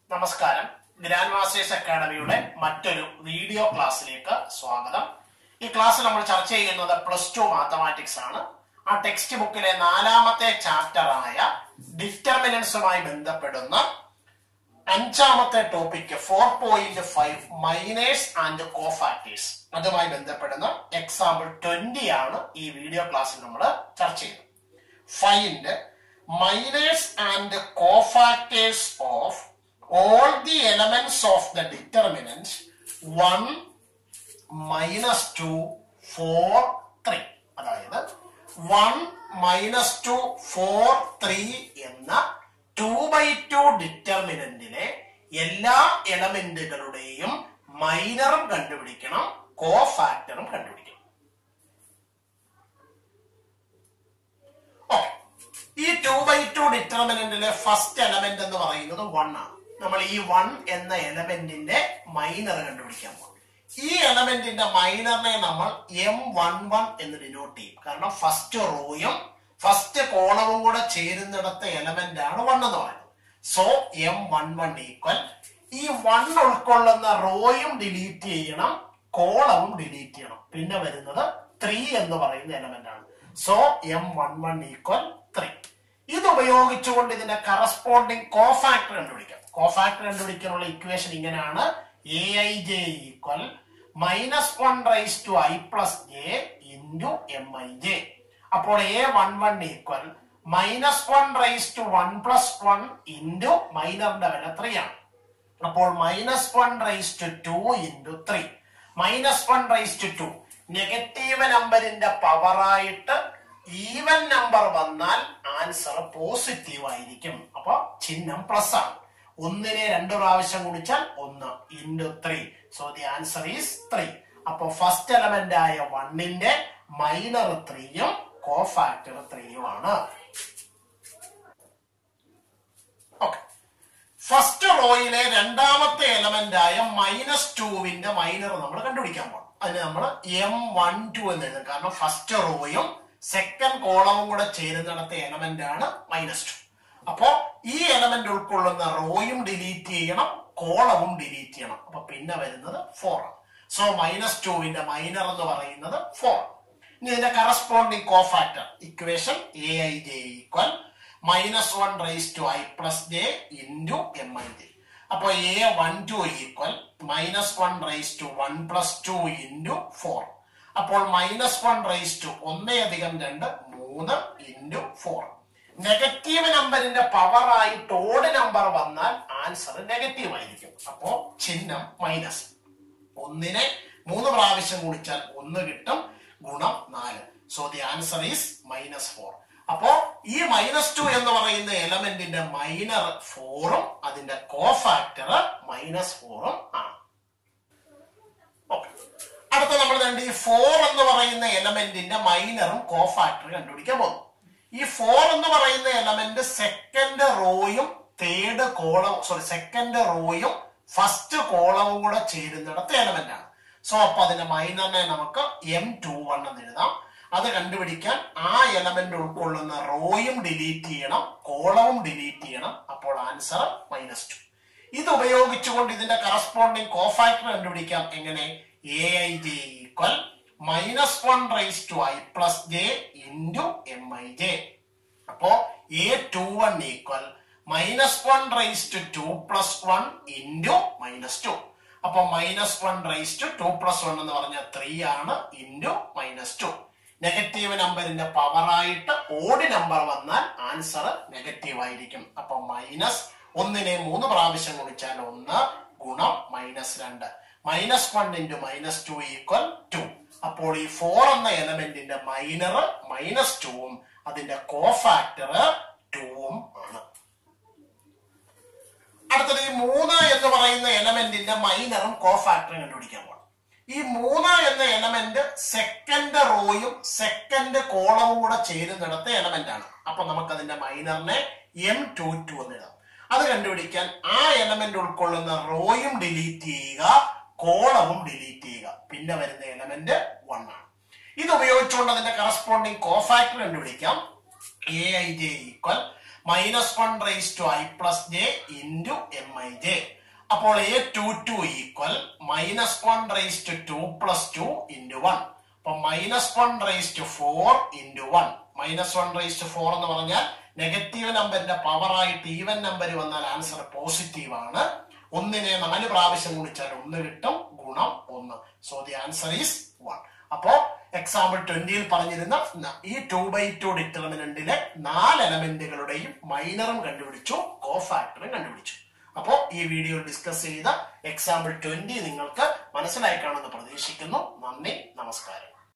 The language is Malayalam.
നമസ്കാരം ഗ്രാൻഡ് മാസ്റ്റേഴ്സ് അക്കാഡമിയുടെ മറ്റൊരു വീഡിയോ ക്ലാസ്സിലേക്ക് സ്വാഗതം ഈ ക്ലാസ്സിൽ നമ്മൾ ചർച്ച ചെയ്യുന്നത് പ്ലസ് ടു മാത്തമാറ്റിക്സ് ആണ് ആ ടെക്സ്റ്റ് ബുക്കിലെ നാലാമത്തെ ചാപ്റ്റർ ആയ ഡിറ്റർമിനൻസുമായി ബന്ധപ്പെടുന്ന അഞ്ചാമത്തെ topic four point five minors and cofactors അതുമായി ബന്ധപ്പെടുന്ന എക്സാമ്പിൾ ട്വന്റി ആണ് ഈ വീഡിയോ ക്ലാസ്സിൽ നമ്മൾ ചർച്ച ചെയ്യുന്നത് find minors and cofactors of all the elements of the determinant 1 minus 2 4 3 അതായത് 1 മൈനസ് ടു ഫോർ ത്രീ എന്ന ടു ബൈ ടു ഡിറ്റർമിനന്റിലെ എല്ലാ എലമെന്റുകളുടെയും മൈനറും കണ്ടുപിടിക്കണം കോഫാക്ടറും കണ്ടുപിടിക്കണം ഓക്കെ ഈ ടു ബൈ ടു ഡിറ്റർമിനന്റിലെ ഫസ്റ്റ് എലമെന്റ് എന്ന് പറയുന്നത് വൺ ആണ് നമ്മൾ ഈ വൺ എന്ന എലമെന്റിന്റെ മൈനർ കണ്ടുപിടിക്കാൻ പോകും ഈ എലമെന്റിന്റെ മൈനറിനെ നമ്മൾ എം വൺ വൺ എന്ന് ഡിനോട്ട് ചെയ്യും കാരണം ഫസ്റ്റ് റോയും ഫസ്റ്റ് കോളവും കൂടെ ചേരുന്നിടത്തെ എലമെന്റ് ആണ് വൺ എന്ന് പറയുന്നത് so M one one equal ഈ വൺ ഉൾക്കൊള്ളുന്ന റോയും ഡിലീറ്റ് ചെയ്യണം കോളവും ഡിലീറ്റ് ചെയ്യണം പിന്നെ വരുന്നത് ത്രീ എന്ന് പറയുന്ന എലമെന്റ് ആണ് so M one one equal three ഇത് ഉപയോഗിച്ചുകൊണ്ട് ഇതിന്റെ കറസ്പോണ്ടിങ് കോഫാക്ടർ കണ്ടുപിടിക്കാം കോഫാക്ടർ കണ്ടുപിടിക്കാനുള്ള ഇക്വേഷൻ ഇങ്ങനെയാണ് A I J equal minus one raise to I plus J into M I J അപ്പോൾ A one one equal minus one raise to one plus one into മൈനറിന്റെ വില ത്രീ ആണ് അപ്പോൾ minus one raise to two into three minus one raise to two negative നമ്പറിന്റെ പവറായിട്ട് ഈവൻ നമ്പർ വന്നാൽ ആൻസർ പോസിറ്റീവ് ആയിരിക്കും അപ്പൊ ചിഹ്നം പ്ലസ് ആണ് ഒന്നിനെ രണ്ട് പ്രാവശ്യം ഗുണിച്ചാൽ ഒന്ന് into three so the answer is three അപ്പൊ ഫസ്റ്റ് എലമെന്റ് ആയ വണ്ണിന്റെ മൈനർ ത്രീയും കോഫാക്ടർ ത്രീയുമാണ് ഓക്കെ ഫസ്റ്റ് റോയിലെ രണ്ടാമത്തെ എലമെന്റ് ആയ മൈനസ് ടുവിന്റെ മൈനർ നമ്മൾ കണ്ടുപിടിക്കാൻ പോകണം അതിന് നമ്മൾ എം വൺ ടു എന്ന് എഴുതും കാരണം ഫസ്റ്റ് റോയും സെക്കൻഡ് കോളവും കൂടെ ചേരുന്നിടത്തെ എലമെന്റ് ആണ് മൈനസ് ടു അപ്പോ ഈ എലമെന്റ് ഉൾക്കൊള്ളുന്ന റോയും ഡിലീറ്റ് ചെയ്യണം കോളവും ഡിലീറ്റ് ചെയ്യണം അപ്പൊ പിന്നെ വരുന്നത് ഫോർ ആണ് സോ മൈനസ് ടുവിന്റെ മൈനർ എന്ന് പറയുന്നത് ഫോർ ഇനി ഇതിന്റെ corresponding cofactor equation A I J equal minus one raise to I plus J into M I J അപ്പൊ A one two equal minus one raise to one plus two into four അപ്പോൾ മൈനസ് വൺ റൈസ് ടു ഒന്നേ അധികം രണ്ട് മൂന്ന് ഇൻറ്റു ഫോർ നെഗറ്റീവ് നമ്പറിന്റെ പവർ ആയിട്ട് ഓഡ് നമ്പർ വന്നാൽ ആൻസർ നെഗറ്റീവ് ആയിരിക്കും അപ്പോ ചിഹ്നം മൈനസ് ഒന്നിനെ മൂന്ന് പ്രാവശ്യം ഗുണിച്ചാൽ ഒന്ന് കിട്ടും ഗുണം നാല് so the answer is minus four അപ്പോ ഈ മൈനസ് ടു എന്ന് പറയുന്ന എലമെന്റിന്റെ മൈനർ ഫോറും അതിന്റെ കോഫാക്ടർ മൈനസ് ഫോറും ആണ് ഓക്കെ അടുത്ത നമ്മൾ കണ്ട് ഈ ഫോർ എന്ന് പറയുന്ന എലമെന്റിന്റെ മൈനറും കോഫാക്ടറും കണ്ടുപിടിക്കാൻ പോകുന്നു ഈ ഫോർ എന്ന് പറയുന്ന എലമെന്റ് സെക്കൻഡ് റോയും തേർഡ് കോളവും സോറി സെക്കൻഡ് റോയും ഫസ്റ്റ് കോളവും കൂടെ ചേരുന്നിടത്ത് എലമെന്റ് ആണ് സോ അപ്പൊ അതിന്റെ മൈനറിനെ നമുക്ക് എം ടു വൺ എന്ന് എഴുതാം അത് കണ്ടുപിടിക്കാൻ ആ എലമെന്റ് ഉൾക്കൊള്ളുന്ന റോയും ഡിലീറ്റ് ചെയ്യണം കോളവും ഡിലീറ്റ് ചെയ്യണം അപ്പോൾ ആൻസർ മൈനസ് ടു ഇത് ഉപയോഗിച്ചുകൊണ്ട് ഇതിന്റെ കറസ്പോണ്ടിങ് കോഫാക്ടർ കണ്ടുപിടിക്കാം എങ്ങനെ A I J equal minus one raise to I plus J into M I J അപ്പോ A two one equal minus one raise to two plus one into minus two അപ്പൊ minus one raise to two plus one എന്ന് പറഞ്ഞാൽ ത്രീ ആണ് ഇൻറ്റു മൈനസ് ടു നെഗറ്റീവ് നമ്പറിന്റെ പവറായിട്ട് ഓഡ് നമ്പർ വന്നാൽ ആൻസർ നെഗറ്റീവ് ആയിരിക്കും അപ്പൊ മൈനസ് ഒന്നിനെ മൂന്ന് പ്രാവശ്യം ഗുണിച്ചാൽ ഒന്ന് ഗുണം മൈനസ് രണ്ട് minus one into minus two equal two അപ്പോൾ ഈ ഫോർ എന്ന എലമെന്റിന്റെ മൈനർ മൈനസ് ടുവും അതിന്റെ കോഫാക്ടർ ടുവും ആണ് അടുത്തത് ഈ മൂന്ന് എന്ന് പറയുന്ന എലമെന്റിന്റെ മൈനറും കോഫാക്ടറും കണ്ടുപിടിക്കാൻ പോകണം ഈ മൂന്ന് എന്ന എലമെന്റ് സെക്കൻഡ് റോയും സെക്കൻഡ് കോളവും കൂടെ ചേരുന്നിടത്തെ എലമെന്റ് ആണ് അപ്പൊ നമുക്ക് അതിന്റെ മൈനറിനെ എം ടു ടു എന്ന് എഴുതാം അത് കണ്ടുപിടിക്കാൻ ആ എലമെന്റ് ഉൾക്കൊള്ളുന്ന റോയും ഡിലീറ്റ് ചെയ്യുക കോളവും ഡിലീറ്റ് ചെയ്യുക പിന്നെ വരുന്ന എലമെന്റ് വൺ ആണ് ഇത് ഉപയോഗിച്ചുകൊണ്ട് അതിന്റെ കറസ്പോണ്ടിങ് കോഫാക്ടർ കണ്ടുപിടിക്കാം A I J equal minus one raise to I plus J into M I J അപ്പോൾ A two two equal minus one raise to two plus two into one അപ്പൊ minus one raise to four into one minus one raise to four എന്ന് പറഞ്ഞാൽ നെഗറ്റീവ് നമ്പറിന്റെ പവർ ആയിട്ട് ഈവൻ നമ്പർ വന്നാൽ ആൻസർ പോസിറ്റീവ് ആണ് ഒന്നിനെ നാല് പ്രാവശ്യം ഗുണിച്ചാൽ ഒന്ന് കിട്ടും ഗുണം ഒന്ന് so the answer is one അപ്പോ എക്സാമ്പിൾ ട്വന്റിയിൽ പറഞ്ഞിരുന്ന ന- ഈ ടു ബൈ ടു ഡിറ്റർമിനന്റിലെ നാല് എലമെന്റുകളുടെയും മൈനറും കണ്ടുപിടിച്ചു കോ ഫാക്ടറും കണ്ടുപിടിച്ചു അപ്പോ ഈ വീഡിയോ ഡിസ്കസ് ചെയ്ത എക്സാമ്പിൾ ട്വന്റി നിങ്ങൾക്ക് മനസ്സിലായി കാണുമെന്ന് പ്രതീക്ഷിക്കുന്നു നന്ദി നമസ്കാരം